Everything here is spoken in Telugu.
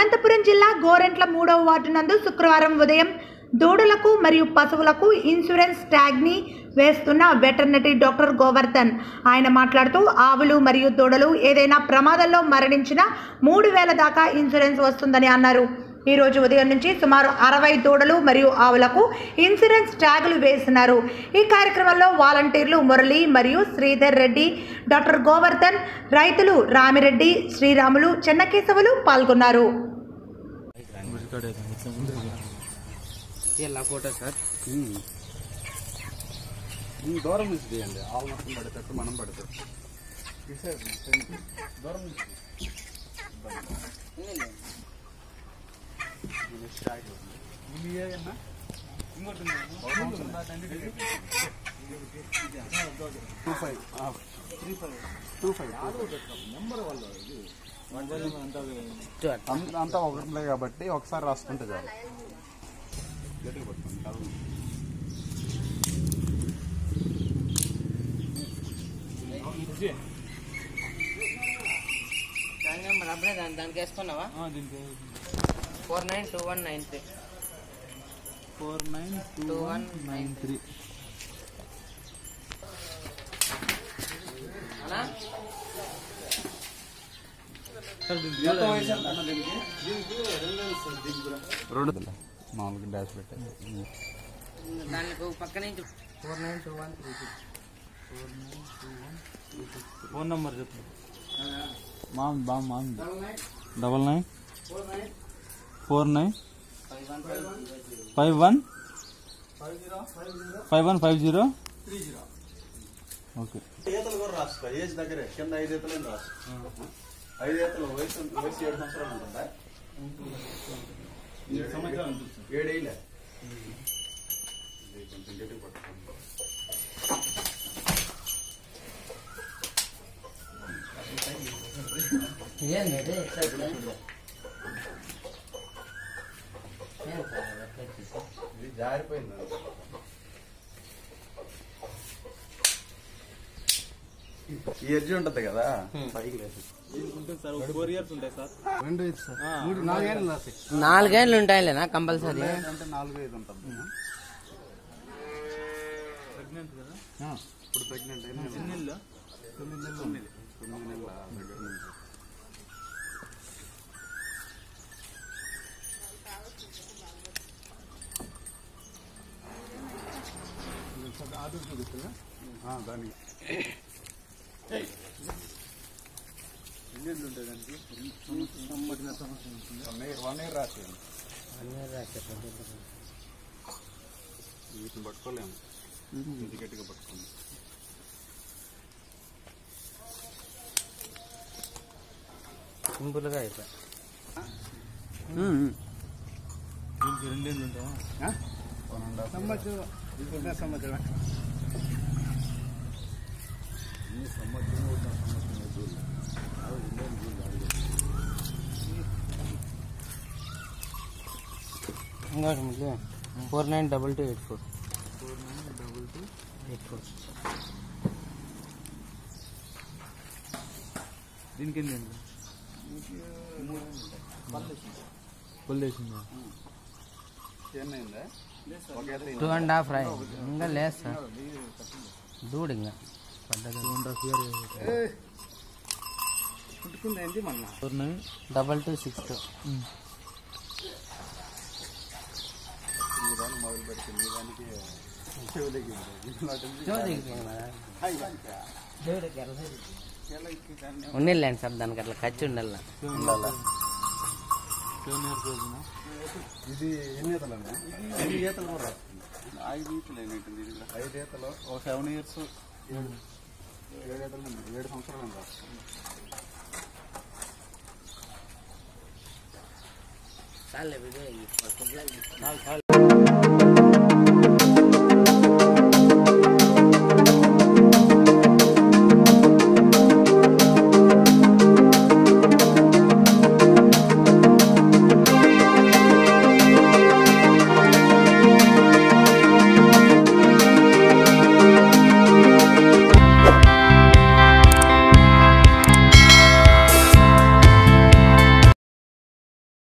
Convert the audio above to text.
అనంతపురం జిల్లా గోరెంట్ల మూడవ వార్డు నందు శుక్రవారం ఉదయం దూడలకు మరియు పశువులకు ఇన్సూరెన్స్ ట్యాగ్ని వేస్తున్న వెటర్నరీ డాక్టర్ గోవర్ధన్ ఆయన మాట్లాడుతూ ఆవులు మరియు దూడలు ఏదైనా ప్రమాదంలో మరణించిన మూడు వేల దాకా ఇన్సూరెన్స్ వస్తుందని అన్నారు ఈ రోజు ఉదయం నుంచి సుమారు అరవై దూడలు మరియు ఆవులకు ఇన్సూరెన్స్ ట్యాగులు వేస్తున్నారు ఈ కార్యక్రమంలో వాలంటీర్లు మురళి మరియు శ్రీధర్ రెడ్డి డాక్టర్ గోవర్ధన్ రైతులు రామిరెడ్డి శ్రీరాములు చెన్నకేశవులు పాల్గొన్నారు ఇలా ఫోటో సార్ దూరం నుంచి తీయండి ఆవు మొత్తం పడేటట్టు మనం పడేటట్టు ఇటు సైడ్ నుంచి. దూరం నుంచి ఇది స్టాక్ ఉంది. ఇది ఏదన్నా? ఇంకోటి ఉంది. ఒక సంవత్సరం దాటండి ఇది. టూ ఫైవ్ ఆ, టూ ఫైవ్ అంత- అంతా ఒకటిలే కాబట్టి ఒకసారి రాసుకుంటే చాలు గట్టిగా పట్టుకోండి కాదు. దాని నెంబర్ అప్పుడే దాని దానికి వేసుకున్నావా four nine two one nine three four nine two one nine three అలా రెండు మామూలుగా డాష్ పెట్టాను దానికి ఒక పక్క నుంచి four nine two one three six phone number చెప్పు మామ్ బా మామ్ double nine four nine five one five one five zero okay ఈతలు కూడా రాస్తా ఏజ్ దగ్గరే కింద ఐదు ఈతలు రాస్తా ఐదు ఈతలు వయసు వయసు ఏడు సంవత్సరాలు ఉంటుందా ఏడేళ్ళే ఇది కొంచెం గట్టిగా పట్టుకోండి ఇదేంది ఇది? ఎట్లా ఇట్లా? ఏం సార్ అట్లా ఇచ్చేసి? ఇది జారిపోయింది ఈ ఎడ్జ్ ఉంటది కదా పైకి లేదు ఫోర్ ఇయర్స్ ఉంటాయి సార్ రెండు ఐదు సార్ మూడు నాలుగేళ్ళు రాస్తాయి నాలుగేళ్ళు ఉంటాయిలేనా కంపల్సరీ అంటే నాలుగు ఐదు ఉంటుంది ప్రెగ్నెంట్ కదా ఆ, ఇప్పుడు ప్రెగ్నెంట్ అయినా ఎన్ని నెలలు తొమ్మిది నెలలు తొమ్మిది తొమ్మిది నెలల దగ్గర నుంచి ఆ, దానికి వన్ ఇయర్ వన్ ఇయర్ రాసేయండి వీటిని పట్టుకోలేము ఇది గట్టిగా పట్టుకోండి సింపుల్గా అయిపోయి దీనికి రెండేళ్ళు ఉంటాయా వన్ అండ్ హాఫ్ సంవత్సరం ఇంకోటి ముందు four nine double two eight four eight four దీనికి ఎన్ని నెలలు ఫుల్ వేసిందా ఎన్నైందా ఒక ఈత టూ అండ్ హాఫ్ రాయ్ ఇంకా లేదు సార్ దూడు ఇంకా పడ్డది టూ అండ్ హాఫ్ ఇయర్ పుట్టుకుంది ఏంటి మొన్న four nine double two six two మీ దాన్ని మొదలు పెడితే మీ దానికి చెవులకి ఉండిలేండి సార్ దానికి అట్లా ఖర్చు ఉండాల సెవెన్ ఇయర్స్ అవుతుందా ఇది ఎన్ని ఈతలు ఎన్ని ఈతలు కూడా రాస్తుంది ఐదు ఈతలు ఏంటండి ఇది కూడా? ఐదు ఈతలు ఒక సెవెన్ ఇయర్స్ ఏడు ఏడు ఈతలు ఉన్నాయి. ఏడు సంవత్సరాలు రాస్తుంది చాలే వీడియో